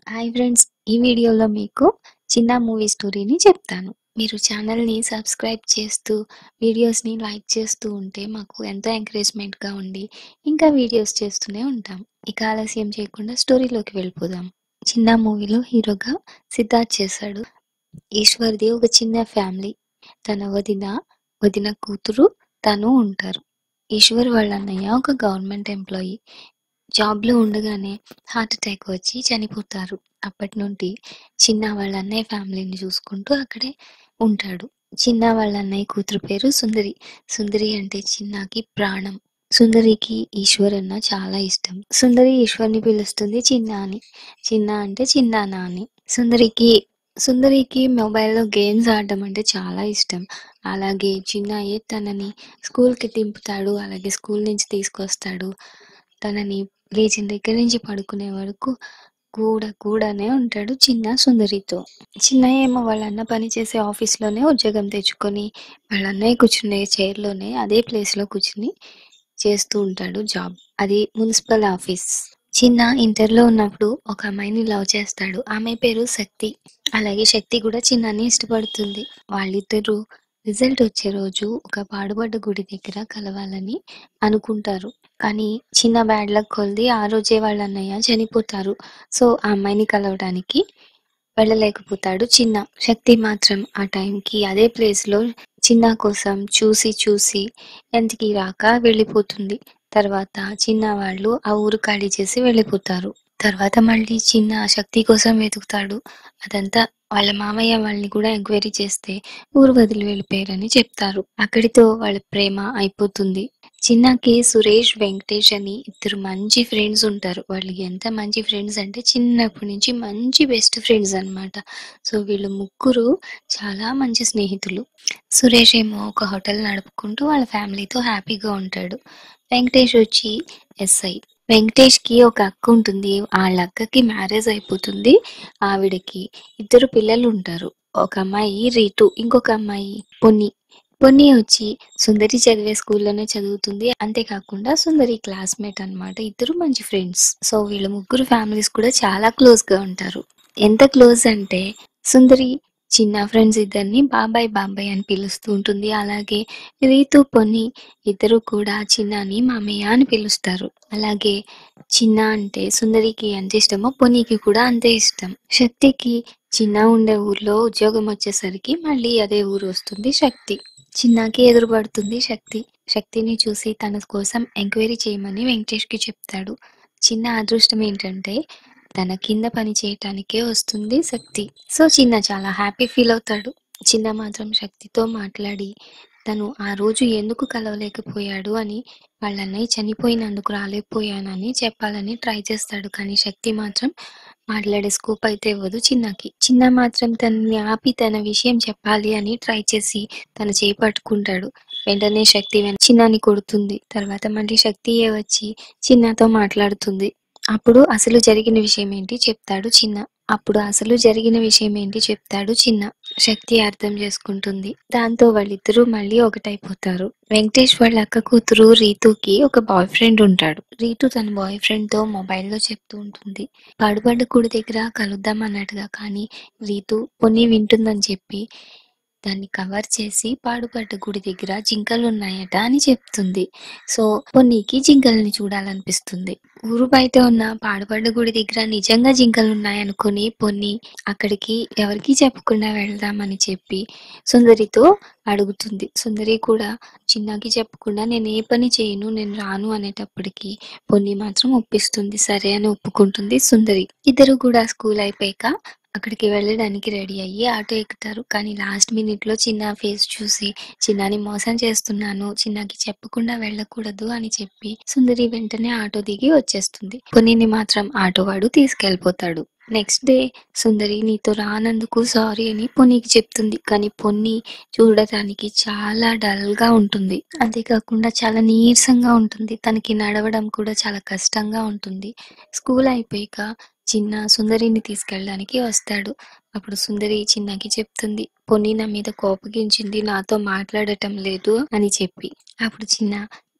Hi friends ఈ వీడియోలో మీకు చిన్న మూవీ స్టోరీని చెప్తాను మీరు ఛానల్ని సబ్స్క్రైబ్ చేస్తూ వీడియోస్ని లైక్ చేస్తూ ఉంటే మాకు ఎంతో ఎంకరేజ్మెంట్గా ఉండి ఇంకా వీడియోస్ చేస్తూనే ఉంటాం ఇక ఆలస్యం చేయకుండా స్టోరీలోకి వెళ్ళిపోదాం చిన్న మూవీలో హీరోగా సిద్ధార్థ్ చేశాడు ఈశ్వర్ది ఒక చిన్న ఫ్యామిలీ తన వదిన వదిన కూతురు తను ఉంటారు ఈశ్వర్ వాళ్ళ అన్నయ్య ఒక గవర్నమెంట్ ఎంప్లాయీ జాబ్లో ఉండగానే హార్ట్ అటాక్ వచ్చి చనిపోతారు అప్పటి నుండి చిన్న వాళ్ళ అన్నయ్య ఫ్యామిలీని చూసుకుంటూ అక్కడే ఉంటాడు చిన్న వాళ్ళ అన్నయ్య కూతురు పేరు సుందరి సుందరి అంటే చిన్నకి ప్రాణం సుందరికి ఈశ్వర్ అన్న చాలా ఇష్టం సుందరి ఈశ్వర్ని పిలుస్తుంది చిన్న అని చిన్న అంటే చిన్నానా అని సుందరికి సుందరికి మొబైల్లో గేమ్స్ ఆడడం అంటే చాలా ఇష్టం అలాగే చిన్నయ్య తనని స్కూల్కి దింపుతాడు అలాగే స్కూల్ నుంచి తీసుకొస్తాడు తనని లేచిన దగ్గర నుంచి పడుకునే వరకు కూడా కూడానే ఉంటాడు చిన్న సుందరితో చిన్నయ్య ఏమో వాళ్ళ అన్న పని చేసే ఆఫీస్లోనే ఉద్యోగం తెచ్చుకొని వాళ్ళ అన్నయ్య కూర్చునే చైర్లోనే అదే ప్లేస్లో కూర్చుని చేస్తూ ఉంటాడు జాబ్ అది మున్సిపల్ ఆఫీస్ చిన్న ఇంటర్లో ఉన్నప్పుడు ఒక అమ్మాయిని లవ్ చేస్తాడు ఆమె పేరు శక్తి అలాగే శక్తి కూడా చిన్నాని ఇష్టపడుతుంది వాళ్ళిద్దరూ రిజల్ట్ వచ్చే రోజు ఒక పాడుబడ్డ గుడి దగ్గర కలవాలని అనుకుంటారు కానీ చిన్న బ్యాడ్ లక్ కొలిది ఆ రోజే వాళ్ళ అన్నయ్య చనిపోతారు సో ఆ అమ్మాయిని కలవడానికి వెళ్ళలేకపోతాడు చిన్న శక్తి మాత్రం ఆ టైంకి అదే ప్లేస్లో చిన్న కోసం చూసి చూసి ఎంతకి రాక వెళ్ళిపోతుంది తర్వాత చిన్న వాళ్ళు ఆ ఊరు ఖాళీ చేసి వెళ్ళిపోతారు తర్వాత మళ్ళీ చిన్న శక్తి కోసం వెతుకుతాడు అదంతా వాళ్ళ మామయ్య వాళ్ళని కూడా ఎంక్వైరీ చేస్తే ఊరు వదిలి వెళ్ళిపోయారని చెప్తారు అక్కడితో వాళ్ళ ప్రేమ అయిపోతుంది చిన్నకి సురేష్ వెంకటేష్ అని ఇద్దరు మంచి ఫ్రెండ్స్ ఉంటారు వాళ్ళు ఎంత మంచి ఫ్రెండ్స్ అంటే చిన్నప్పటి నుంచి మంచి బెస్ట్ ఫ్రెండ్స్ అన్నమాట సో వీళ్ళు ముగ్గురు చాలా మంచి స్నేహితులు సురేష్ ఏమో ఒక హోటల్ నడుపుకుంటూ వాళ్ళ ఫ్యామిలీతో హ్యాపీగా ఉంటాడు వెంకటేష్ వచ్చి ఎస్ఐ వెంకటేష్ కి ఒక అక్క ఉంటుంది వాళ్ళ అక్కకి మ్యారేజ్ అయిపోతుంది ఆవిడకి ఇద్దరు పిల్లలు ఉంటారు ఒక అమ్మాయి రీటు ఇంకొక అమ్మాయి పొన్ని పొన్ని వచ్చి సుందరి చదివే స్కూల్లోనే చదువుతుంది అంతేకాకుండా సుందరి క్లాస్మేట్ అన్నమాట ఇద్దరు మంచి ఫ్రెండ్స్ సో వీళ్ళ ముగ్గురు ఫ్యామిలీస్ కూడా చాలా క్లోజ్ గా ఉంటారు ఎంత క్లోజ్ అంటే సుందరి చిన్న ఫ్రెండ్స్ ఇద్దరిని బాబాయ్ బాబాయ్ అని పిలుస్తూ ఉంటుంది అలాగే రీతు పొన్ని ఇద్దరు కూడా చిన్నాని మామయ్య అని పిలుస్తారు అలాగే చిన్న అంటే సుందరికి ఎంత ఇష్టమో పొనికి కూడా అంతే ఇష్టం శక్తికి చిన్న ఉండే ఊర్లో ఉద్యోగం వచ్చేసరికి మళ్ళీ అదే ఊరు వస్తుంది శక్తి చిన్నకి ఎదురుపడుతుంది శక్తి శక్తిని చూసి తన కోసం ఎంక్వైరీ చేయమని వెంకటేష్కి చెప్తాడు చిన్న అదృష్టం ఏంటంటే తన కింద పని చేయటానికే వస్తుంది శక్తి సో చిన్న చాలా హ్యాపీ ఫీల్ అవుతాడు చిన్న మాత్రం శక్తితో మాట్లాడి తను ఆ రోజు ఎందుకు కలవలేకపోయాడు అని వాళ్ళ అన్నయ్య చనిపోయినందుకు రాలేకపోయానని చెప్పాలని ట్రై చేస్తాడు కానీ శక్తి మాత్రం మాట్లాడే స్కోప్ అయితే ఇవ్వదు చిన్నకి చిన్న మాత్రం తనని ఆపి తన విషయం చెప్పాలి అని ట్రై చేసి తన చేయి పట్టుకుంటాడు వెంటనే శక్తి వెన్- చిన్నాని కొడుతుంది తర్వాత మళ్ళీ శక్తియే వచ్చి చిన్నతో మాట్లాడుతుంది అప్పుడు అసలు జరిగిన విషయం ఏంటి చెప్తాడు చిన్న అప్పుడు అసలు జరిగిన విషయం ఏంటి చెప్తాడు చిన్న శక్తి అర్థం చేసుకుంటుంది దాంతో వాళ్ళిద్దరూ మళ్ళీ ఒకటైపోతారు వెంకటేష్ వాళ్ళ అక్క కూతురు రీతుకి ఒక బాయ్ ఫ్రెండ్ ఉంటాడు రీతు తన బాయ్ ఫ్రెండ్ తో మొబైల్లో చెప్తూ ఉంటుంది పాడుబడ్డ గుడి దగ్గర కలుద్దాం అన్నట్టుగా కానీ రీతు పొన్ని వింటుందని చెప్పి దాన్ని కవర్ చేసి పాడుపడ్డ గుడి దగ్గర జింకలు ఉన్నాయట అని చెప్తుంది సో పొన్నికి జింకల్ని చూడాలనిపిస్తుంది ఊరు బయట ఉన్న పాడుపడ్డ గుడి దగ్గర నిజంగా జింకలు ఉన్నాయనుకుని పొన్ని అక్కడికి ఎవరికి చెప్పకుండా వెళ్దామని చెప్పి సుందరితో అడుగుతుంది సుందరి కూడా చిన్నకి చెప్పకుండా నేను ఏ పని చేయను నేను రాను అనేటప్పటికి పొన్ని మాత్రం ఒప్పిస్తుంది సరే అని ఒప్పుకుంటుంది సుందరి ఇద్దరు కూడా స్కూల్ అయిపోయాక అక్కడికి వెళ్ళడానికి రెడీ అయ్యి ఆటో ఎక్కుతారు కానీ లాస్ట్ మినిట్ లో చిన్న ఫేస్ చూసి చిన్నాని మోసం చేస్తున్నాను చిన్నకి చెప్పకుండా వెళ్ళకూడదు అని చెప్పి సుందరి వెంటనే ఆటో దిగి వచ్చేస్తుంది పొన్నిని మాత్రం ఆటో వాడు తీసుకెళ్లిపోతాడు నెక్స్ట్ డే సుందరి నీతో రానందుకు సారీ అని పొన్నికి చెప్తుంది కానీ పొన్ని చూడటానికి చాలా డల్ గా ఉంటుంది అంతేకాకుండా చాలా నీరసంగా ఉంటుంది తనకి నడవడం కూడా చాలా కష్టంగా ఉంటుంది స్కూల్ అయిపోయాక చిన్న సుందరిని తీసుకెళ్ళడానికి వస్తాడు అప్పుడు సుందరి చిన్నకి చెప్తుంది పొన్ని నా మీద కోపగించింది నాతో మాట్లాడటం లేదు అని చెప్పి అప్పుడు చిన్న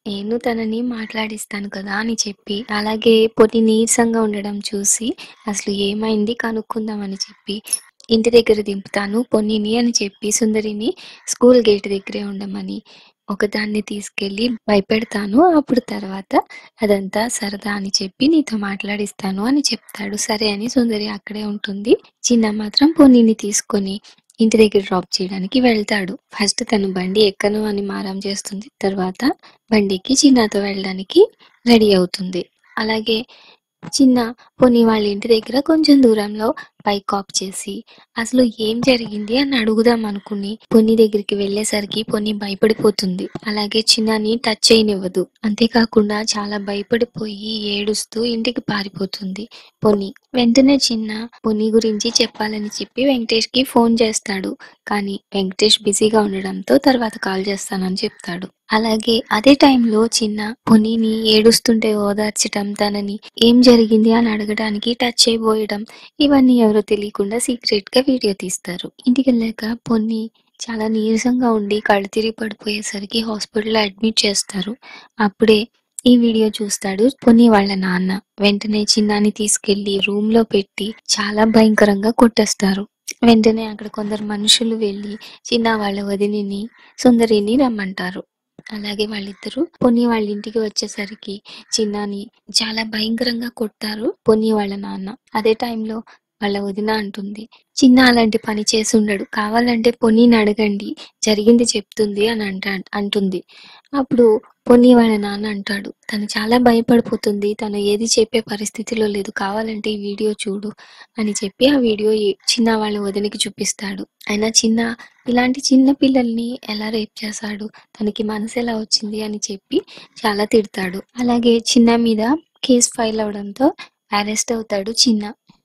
నేను తనని మాట్లాడిస్తాను కదా అని చెప్పి అలాగే పొట్టి నీరసంగా ఉండడం చూసి అసలు ఏమైంది కనుక్కుందామని చెప్పి ఇంటి దగ్గర దింపుతాను పొన్నిని అని చెప్పి సుందరిని స్కూల్ గేట్ దగ్గరే ఉండమని ఒకదాన్ని తీసుకెళ్ళి భయపెడతాను అప్పుడు తర్వాత అదంతా సరదా అని చెప్పి నీతో మాట్లాడిస్తాను అని చెప్తాడు సరే అని సుందరి అక్కడే ఉంటుంది చిన్న మాత్రం పొన్నిని తీసుకొని ఇంటి దగ్గర డ్రాప్ చేయడానికి వెళ్తాడు ఫస్ట్ తను బండి ఎక్కను అని మారం చేస్తుంది తర్వాత బండికి చిన్నతో వెళ్ళడానికి రెడీ అవుతుంది అలాగే చిన్న పొని వాళ్ళ ఇంటి దగ్గర కొంచెం దూరంలో బైక్ ఆఫ్ చేసి అసలు ఏం జరిగింది అని అడుగుదాం అనుకుని పొన్ని దగ్గరికి వెళ్ళేసరికి పొన్ని భయపడిపోతుంది అలాగే చిన్నని టచ్ చేయనివ్వదు అంతేకాకుండా చాలా భయపడిపోయి ఏడుస్తూ ఇంటికి పారిపోతుంది పొన్ని వెంటనే చిన్న పొన్ని గురించి చెప్పాలని చెప్పి వెంకటేష్ కి ఫోన్ చేస్తాడు కానీ వెంకటేష్ బిజీగా ఉండడంతో తర్వాత కాల్ చేస్తానని చెప్తాడు అలాగే అదే టైంలో చిన్న పొనిని ఏడుస్తుంటే ఓదార్చటం తనని ఏం జరిగింది అని అడగడానికి టచ్ చేయబోయడం ఇవన్నీ ఎవరో తెలియకుండా సీక్రెట్ గా వీడియో తీస్తారు ఇంటికి వెళ్ళాక పొన్ని చాలా నీరసంగా ఉండి కళ్ళు తిరిగి పడిపోయేసరికి హాస్పిటల్లో అడ్మిట్ చేస్తారు అప్పుడే ఈ వీడియో చూస్తాడు పొన్ని వాళ్ళ నాన్న వెంటనే చిన్నాని తీసుకెళ్లి రూమ్ లో పెట్టి చాలా భయంకరంగా కొట్టేస్తారు వెంటనే అక్కడ కొందరు మనుషులు వెళ్ళి చిన్న వాళ్ళ వదినిని సుందరిని రమ్మంటారు అలాగే వాళ్ళిద్దరూ పొన్ని వాళ్ళ ఇంటికి వచ్చేసరికి చిన్నాని చాలా భయంకరంగా కొట్టారు పొన్ని వాళ్ళ నాన్న అదే టైంలో వాళ్ళ వదిన అంటుంది చిన్న అలాంటి పని చేసి ఉండడు కావాలంటే పొన్నిని అడగండి జరిగింది చెప్తుంది అని అంట అంటుంది అప్పుడు పొన్ని వాళ్ళ నాన్న అంటాడు తను చాలా భయపడిపోతుంది తను ఏది చెప్పే పరిస్థితిలో లేదు కావాలంటే ఈ వీడియో చూడు అని చెప్పి ఆ వీడియో ఈ- చిన్న వాళ్ళ వదినకి చూపిస్తాడు అయినా చిన్న ఇలాంటి చిన్న పిల్లల్ని ఎలా రేప్ చేశాడు తనకి మనసు ఎలా వచ్చింది అని చెప్పి చాలా తిడతాడు అలాగే చిన్న మీద కేసు ఫైల్ అవడంతో అరెస్ట్ అవుతాడు చిన్న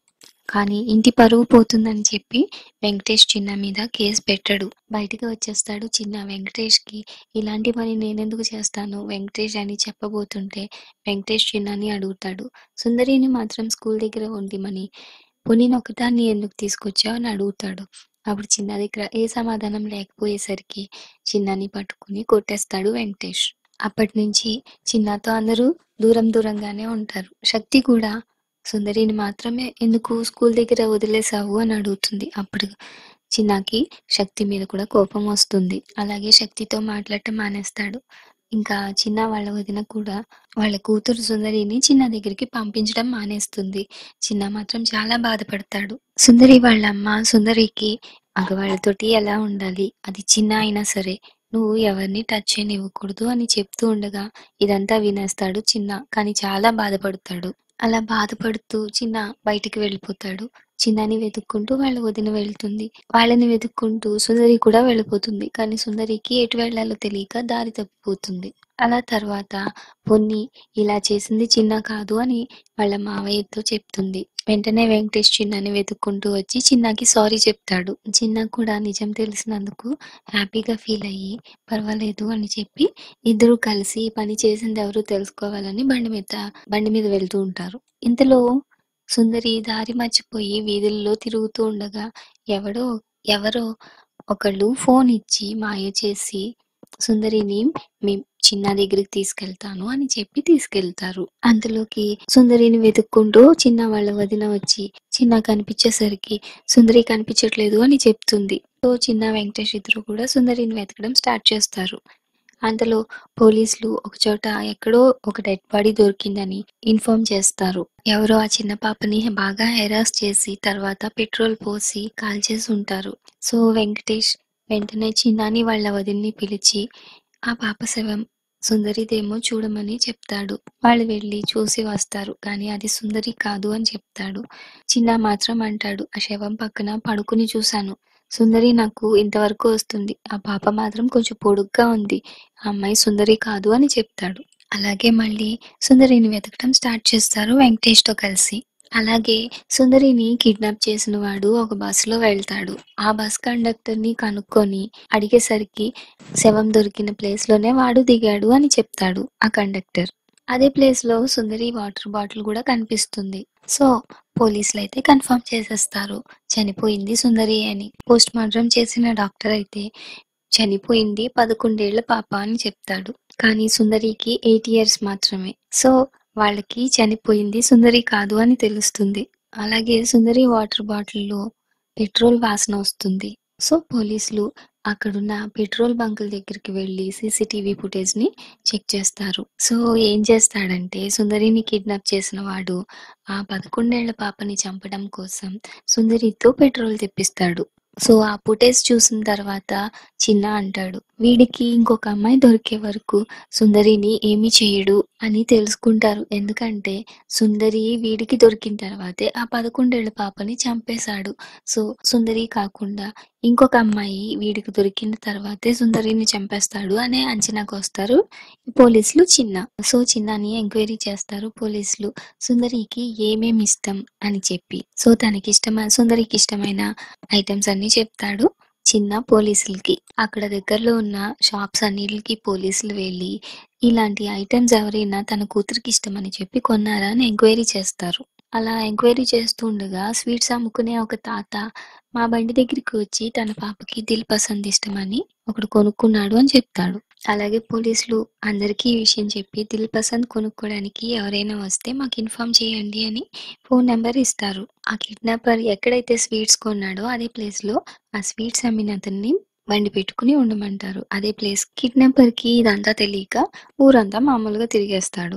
కానీ ఇంటి పరువు పోతుందని చెప్పి వెంకటేష్ చిన్న మీద కేసు పెట్టడు బయటికి వచ్చేస్తాడు చిన్న వెంకటేష్ కి ఇలాంటి పని నేనెందుకు చేస్తాను వెంకటేష్ అని చెప్పబోతుంటే వెంకటేష్ చిన్నని అడుగుతాడు సుందరిని మాత్రం స్కూల్ దగ్గర ఉండిమని పొనిని ఒకదాన్ని ఎందుకు తీసుకొచ్చావు అని అడుగుతాడు అప్పుడు చిన్న దగ్గర ఏ సమాధానం లేకపోయేసరికి చిన్నని పట్టుకుని కొట్టేస్తాడు వెంకటేష్ అప్పటి నుంచి చిన్నతో అందరూ దూరం దూరంగానే ఉంటారు శక్తి కూడా సుందరిని మాత్రమే ఎందుకు స్కూల్ దగ్గర వదిలేసావు అని అడుగుతుంది అప్పుడు చిన్నకి శక్తి మీద కూడా కోపం వస్తుంది అలాగే శక్తితో మాట్లాడటం మానేస్తాడు ఇంకా చిన్న వాళ్ళ వదిన కూడా వాళ్ళ కూతురు సుందరిని చిన్న దగ్గరికి పంపించడం మానేస్తుంది చిన్న మాత్రం చాలా బాధపడతాడు సుందరి వాళ్ళ అమ్మ సుందరికి మగవాళ్ళతోటి ఎలా ఉండాలి అది చిన్న అయినా సరే నువ్వు ఎవరిని టచ్ చేయనివ్వకూడదు అని చెప్తూ ఉండగా ఇదంతా వినేస్తాడు చిన్న కానీ చాలా బాధపడతాడు అలా బాధపడుతూ చిన్న బయటికి వెళ్ళిపోతాడు చిన్నని వెతుక్కుంటూ వాళ్ళ వదిన వెళ్తుంది వాళ్ళని వెతుక్కుంటూ సుందరి కూడా వెళ్ళిపోతుంది కానీ సుందరికి ఎటు వెళ్ళాలో తెలియక దారి తప్పిపోతుంది అలా తర్వాత పొన్ని ఇలా చేసింది చిన్న కాదు అని వాళ్ళ మావయ్యతో చెప్తుంది వెంటనే వెంకటేష్ చిన్నని వెతుక్కుంటూ వచ్చి చిన్నకి సారీ చెప్తాడు చిన్న కూడా నిజం తెలిసినందుకు హ్యాపీగా ఫీల్ అయ్యి పర్వాలేదు అని చెప్పి ఇద్దరు కలిసి ఈ పని చేసింది ఎవరు తెలుసుకోవాలని బండి మీద బండి మీద వెళ్తూ ఉంటారు ఇంతలో సుందరి దారి మర్చిపోయి వీధుల్లో తిరుగుతూ ఉండగా ఎవడో ఎవరో ఒకళ్ళు ఫోన్ ఇచ్చి మాయ చేసి సుందరిని మీ చిన్న దగ్గరికి తీసుకెళ్తాను అని చెప్పి తీసుకెళ్తారు అందులోకి సుందరిని వెతుక్కుంటూ చిన్న వాళ్ళ వదిన వచ్చి చిన్న కనిపించేసరికి సుందరి కనిపించట్లేదు అని చెప్తుంది సో చిన్న వెంకటేష్ ఇద్దరు కూడా సుందరిని వెతకడం స్టార్ట్ చేస్తారు అందులో పోలీసులు ఒక చోట ఎక్కడో ఒక డెడ్ బాడీ దొరికిందని ఇన్ఫార్మ్ చేస్తారు ఎవరో ఆ చిన్న పాపని బాగా హెరాస్ చేసి తర్వాత పెట్రోల్ పోసి కాల్చేసి ఉంటారు సో వెంకటేష్ వెంటనే చిన్నాని వాళ్ళ వదిన్ని పిలిచి ఆ పాప శవం సుందరిదేమో చూడమని చెప్తాడు వాళ్ళు వెళ్ళి చూసి వస్తారు కానీ అది సుందరి కాదు అని చెప్తాడు చిన్న మాత్రం అంటాడు ఆ శవం పక్కన పడుకుని చూశాను సుందరి నాకు ఇంతవరకు వస్తుంది ఆ పాప మాత్రం కొంచెం పొడుగ్గా ఉంది ఆ అమ్మాయి సుందరి కాదు అని చెప్తాడు అలాగే మళ్ళీ సుందరిని వెతకడం స్టార్ట్ చేస్తారు వెంకటేష్ తో కలిసి అలాగే సుందరిని కిడ్నాప్ చేసిన వాడు ఒక బస్సులో వెళ్తాడు ఆ బస్ కండక్టర్ ని కనుక్కొని అడిగేసరికి శవం దొరికిన ప్లేస్ లోనే వాడు దిగాడు అని చెప్తాడు ఆ కండక్టర్ అదే ప్లేస్ లో సుందరి వాటర్ బాటిల్ కూడా కనిపిస్తుంది సో పోలీసులు అయితే కన్ఫర్మ్ చేసేస్తారు చనిపోయింది సుందరి అని పోస్ట్ మార్టం చేసిన డాక్టర్ అయితే చనిపోయింది పదకొండేళ్ల పాప అని చెప్తాడు కానీ సుందరికి ఎయిట్ ఇయర్స్ మాత్రమే సో వాళ్ళకి చనిపోయింది సుందరి కాదు అని తెలుస్తుంది అలాగే సుందరి వాటర్ బాటిల్లో పెట్రోల్ వాసన వస్తుంది సో పోలీసులు అక్కడున్న పెట్రోల్ బంకుల దగ్గరికి వెళ్ళి సీసీటీవీ ఫుటేజ్ ని చెక్ చేస్తారు సో ఏం చేస్తాడంటే సుందరిని కిడ్నాప్ చేసిన వాడు ఆ పదకొండేళ్ల పాపని చంపడం కోసం సుందరితో పెట్రోల్ తెప్పిస్తాడు సో ఆ ఫుటేజ్ చూసిన తర్వాత చిన్న అంటాడు వీడికి ఇంకొక అమ్మాయి దొరికే వరకు సుందరిని ఏమీ చేయడు అని తెలుసుకుంటారు ఎందుకంటే సుందరి వీడికి దొరికిన తర్వాతే ఆ పదకొండేళ్ల పాపని చంపేశాడు సో సుందరి కాకుండా ఇంకొక అమ్మాయి వీడికి దొరికిన తర్వాతే సుందరిని చంపేస్తాడు అనే అంచనాకు వస్తారు పోలీసులు చిన్న సో చిన్నని ఎంక్వైరీ చేస్తారు పోలీసులు సుందరికి ఏమేమి ఇష్టం అని చెప్పి సో తనకి ఇష్టమైన సుందరికి ఇష్టమైన ఐటమ్స్ అన్ని చెప్తాడు చిన్న పోలీసులకి అక్కడ దగ్గరలో ఉన్న షాప్స్ అన్నిటికి పోలీసులు వెళ్ళి ఇలాంటి ఐటమ్స్ ఎవరైనా తన కూతురికి ఇష్టమని చెప్పి కొన్నారా అని ఎంక్వైరీ చేస్తారు అలా ఎంక్వైరీ చేస్తూ ఉండగా స్వీట్స్ అమ్ముకునే ఒక తాత మా బండి దగ్గరికి వచ్చి తన పాపకి దిల్ పసంద్ ఇష్టమని ఒకడు కొనుక్కున్నాడు అని చెప్తాడు అలాగే పోలీసులు అందరికీ ఈ విషయం చెప్పి దిల్ పసంద్ కొనుక్కోవడానికి ఎవరైనా వస్తే మాకు ఇన్ఫార్మ్ చేయండి అని ఫోన్ నెంబర్ ఇస్తారు ఆ కిడ్నాపర్ ఎక్కడైతే స్వీట్స్ కొన్నాడో అదే ప్లేస్ లో ఆ స్వీట్స్ అమ్మిన అతన్ని బండి పెట్టుకుని ఉండమంటారు అదే ప్లేస్ కిడ్నాపర్ కి ఇదంతా తెలియక ఊరంతా మామూలుగా తిరిగేస్తాడు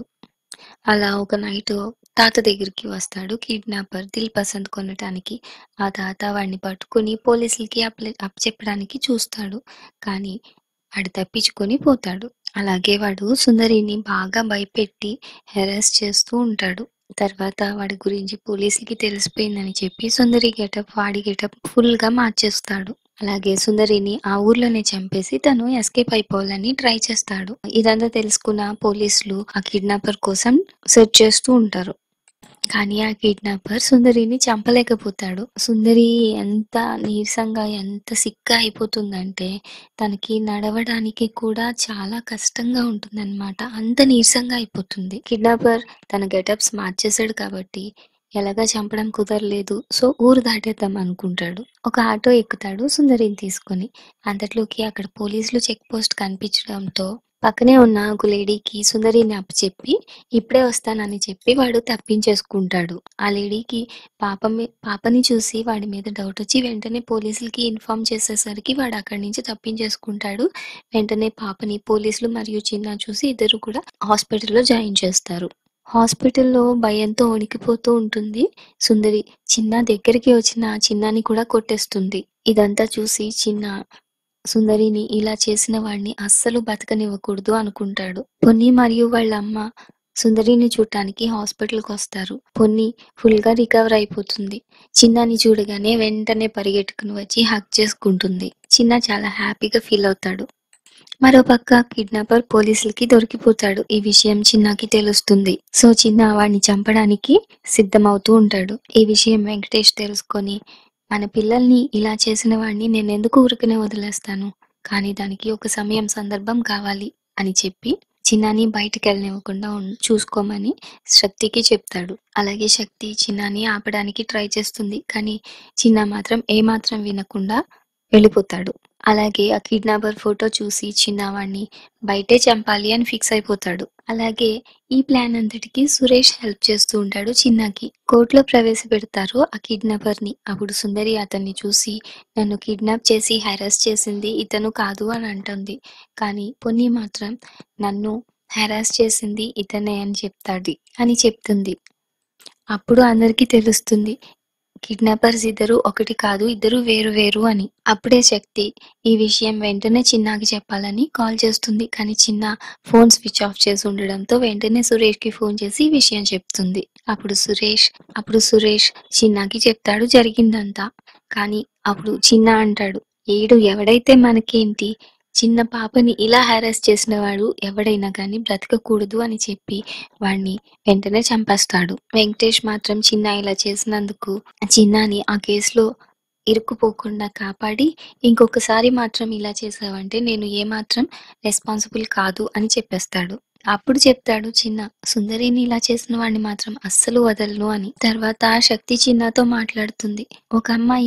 అలా ఒక నైట్ తాత దగ్గరికి వస్తాడు కిడ్నాపర్ దిల్ పసంద్ కొనటానికి ఆ తాత వాడిని పట్టుకుని పోలీసులకి అప్లై- అప్పచెప్పడానికి చూస్తాడు కానీ వాడు తప్పించుకొని పోతాడు అలాగే వాడు సుందరిని బాగా భయపెట్టి హెరాస్ చేస్తూ ఉంటాడు తర్వాత వాడి గురించి పోలీసులకి తెలిసిపోయిందని చెప్పి సుందరి గెటప్ వాడి గెటప్ ఫుల్ గా మార్చేస్తాడు అలాగే సుందరిని ఆ ఊర్లోనే చంపేసి తను ఎస్కేప్ అయిపోవాలని ట్రై చేస్తాడు ఇదంతా తెలుసుకున్న పోలీసులు ఆ కిడ్నాపర్ కోసం సెర్చ్ చేస్తూ ఉంటారు కానీ ఆ కిడ్నాపర్ సుందరిని చంపలేకపోతాడు సుందరి ఎంత నీరసంగా ఎంత సిక్గా అయిపోతుందంటే తనకి నడవడానికి కూడా చాలా కష్టంగా ఉంటుందన్నమాట అంత నీరసంగా అయిపోతుంది కిడ్నాపర్ తన గెటప్స్ మార్చేశాడు కాబట్టి ఎలాగా చంపడం కుదరలేదు సో ఊరు దాటేద్దాం అనుకుంటాడు ఒక ఆటో ఎక్కుతాడు సుందరిని తీసుకొని అంతట్లోకి అక్కడ పోలీసులు చెక్ పోస్ట్ కనిపించడంతో పక్కనే ఉన్న ఒక లేడీకి సుందరిని అప్పచెప్పి ఇప్పుడే వస్తానని చెప్పి వాడు తప్పించేసుకుంటాడు ఆ లేడీకి పాప మీ- పాపని చూసి వాడి మీద డౌట్ వచ్చి వెంటనే పోలీసులకి ఇన్ఫార్మ్ చేసేసరికి వాడు అక్కడి నుంచి తప్పించేసుకుంటాడు వెంటనే పాపని పోలీసులు మరియు చిన్న చూసి ఇద్దరు కూడా హాస్పిటల్లో జాయిన్ చేస్తారు హాస్పిటల్లో భయంతో వణికిపోతూ ఉంటుంది సుందరి చిన్న దగ్గరికి వచ్చిన చిన్నాని కూడా కొట్టేస్తుంది ఇదంతా చూసి చిన్న సుందరిని ఇలా చేసిన వాడిని అస్సలు బతకనివ్వకూడదు అనుకుంటాడు పొన్ని మరియు వాళ్ళ అమ్మ సుందరిని చూడటానికి హాస్పిటల్కి వస్తారు పొన్ని ఫుల్ గా రికవర్ అయిపోతుంది చిన్నాని చూడగానే వెంటనే పరిగెట్టుకుని వచ్చి హక్ చేసుకుంటుంది చిన్న చాలా హ్యాపీగా ఫీల్ అవుతాడు మరోపక్క కిడ్నాపర్ పోలీసులకి దొరికిపోతాడు ఈ విషయం చిన్నకి తెలుస్తుంది సో చిన్న వాడిని చంపడానికి సిద్ధమవుతూ ఉంటాడు ఈ విషయం వెంకటేష్ తెలుసుకొని మన పిల్లల్ని ఇలా చేసిన వాడిని నేను ఎందుకు ఊరికనే వదిలేస్తాను కానీ దానికి ఒక సమయం సందర్భం కావాలి అని చెప్పి చిన్నాని బయటికి వెళ్ళనివ్వకుండా ఉన్- చూసుకోమని శక్తికి చెప్తాడు అలాగే శక్తి చిన్నాని ఆపడానికి ట్రై చేస్తుంది కానీ చిన్న మాత్రం ఏమాత్రం వినకుండా వెళ్ళిపోతాడు అలాగే ఆ కిడ్నాపర్ ఫోటో చూసి చిన్నవాడిని బయటే చంపాలి అని ఫిక్స్ అయిపోతాడు అలాగే ఈ ప్లాన్ అంతటికి సురేష్ హెల్ప్ చేస్తూ ఉంటాడు చిన్నకి కోర్టులో ప్రవేశపెడతారు ఆ కిడ్నాపర్ ని అప్పుడు సుందరి అతన్ని చూసి నన్ను కిడ్నాప్ చేసి హెరాస్ చేసింది ఇతను కాదు అని అంటుంది కానీ పొన్ని మాత్రం నన్ను హెరాస్ చేసింది ఇతనే అని చెప్తాడు అని చెప్తుంది అప్పుడు అందరికీ తెలుస్తుంది కిడ్నాపర్స్ ఇద్దరు ఒకటి కాదు ఇద్దరు వేరు వేరు అని అప్పుడే శక్తి ఈ విషయం వెంటనే చిన్నాకి చెప్పాలని కాల్ చేస్తుంది కానీ చిన్న ఫోన్ స్విచ్ ఆఫ్ చేసి ఉండడంతో వెంటనే సురేష్ కి ఫోన్ చేసి ఈ విషయం చెప్తుంది అప్పుడు సురేష్ అప్పుడు సురేష్ చిన్నాకి చెప్తాడు జరిగిందంతా కానీ అప్పుడు చిన్న అంటాడు ఏడు ఎవడైతే మనకేంటి చిన్న పాపని ఇలా హారాస్ చేసిన వాడు ఎవడైనా కానీ బ్రతకకూడదు అని చెప్పి వాడిని వెంటనే చంపేస్తాడు వెంకటేష్ మాత్రం చిన్న ఇలా చేసినందుకు చిన్నాని ఆ కేసులో ఇరుక్కుపోకుండా కాపాడి ఇంకొకసారి మాత్రం ఇలా చేసావంటే నేను ఏమాత్రం రెస్పాన్సిబుల్ కాదు అని చెప్పేస్తాడు అప్పుడు చెప్తాడు చిన్న సుందరిని ఇలా చేసిన వాడిని మాత్రం అస్సలు వదలను అని తర్వాత శక్తి చిన్నతో మాట్లాడుతుంది ఒక అమ్మాయి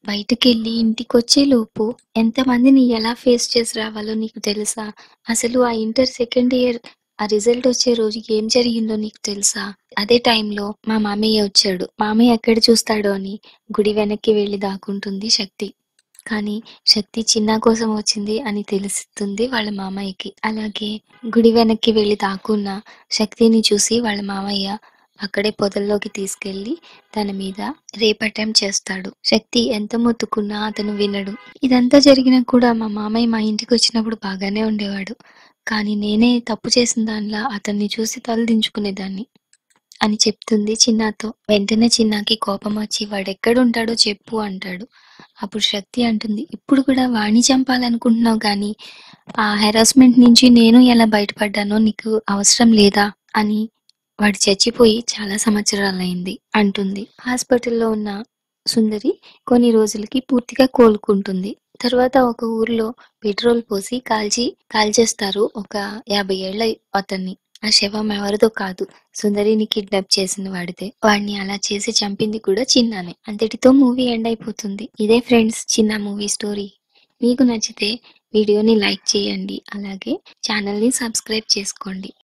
బయటకెళ్ళి ఇంటికొచ్చేలోపు ఎంతమందిని ఎలా ఫేస్ చేసి రావాలో నీకు తెలుసా? అసలు ఆ ఇంటర్ సెకండ్ ఇయర్ ఆ రిజల్ట్ వచ్చే రోజు ఏం జరిగిందో నీకు తెలుసా? అదే టైంలో మా మామయ్య వచ్చాడు. మామయ్య ఎక్కడ చూస్తాడో అని గుడి వెనక్కి వెళ్లి దాక్కుంటుంది శక్తి. కానీ శక్తి చిన్న కోసం వచ్చింది అని తెలుస్తుంది వాళ్ళ మామయ్యకి. అలాగే గుడి వెనక్కి వెళ్లి దాక్కున్న శక్తిని చూసి వాళ్ళ మామయ్య అక్కడే పొదల్లోకి తీసుకెళ్లి తన మీద రేప్ అటెంప్ట్ చేస్తాడు. శక్తి ఎంత మొత్తుకున్నా అతను వినడు. ఇదంతా జరిగినా కూడా మా మామయ్య మా ఇంటికొచ్చినప్పుడు బాగానే ఉండేవాడు. కానీ నేనే తప్పు చేసిన దానిలా అతన్ని చూసి తలదించుకునేదాన్ని అని చెప్తుంది చిన్నాతో. వెంటనే చిన్నాకి కోపం వచ్చి వాడెక్కడుంటాడో చెప్పు అంటాడు. అప్పుడు శక్తి అంటుంది ఇప్పుడు కూడా వాణ్ణి చంపాలనుకుంటున్నావు గానీ ఆ హెరాస్మెంట్ నుంచి నేను ఎలా బయటపడ్డానో నీకు అవసరం లేదా? అని వాడు చచ్చిపోయి చాలా సంవత్సరాలైంది అంటుంది. హాస్పిటల్లో ఉన్న సుందరి కొన్ని రోజులకి పూర్తిగా కోలుకుంటుంది. తర్వాత ఒక ఊర్లో పెట్రోల్ పోసి కాల్చి కాల్చేస్తారు ఒక యాభై ఏళ్ల అతన్ని. ఆ శవం ఎవరిదో కాదు సుందరిని కిడ్నాప్ చేసిన వాడిదే. వాడిని అలా చేసి చంపింది కూడా చిన్నానే. అంతటితో మూవీ ఎండ్ అయిపోతుంది. ఇదే ఫ్రెండ్స్ చిన్న మూవీ స్టోరీ. మీకు నచ్చితే వీడియోని లైక్ చేయండి. అలాగే ఛానల్‌ని సబ్స్క్రైబ్ చేసుకోండి.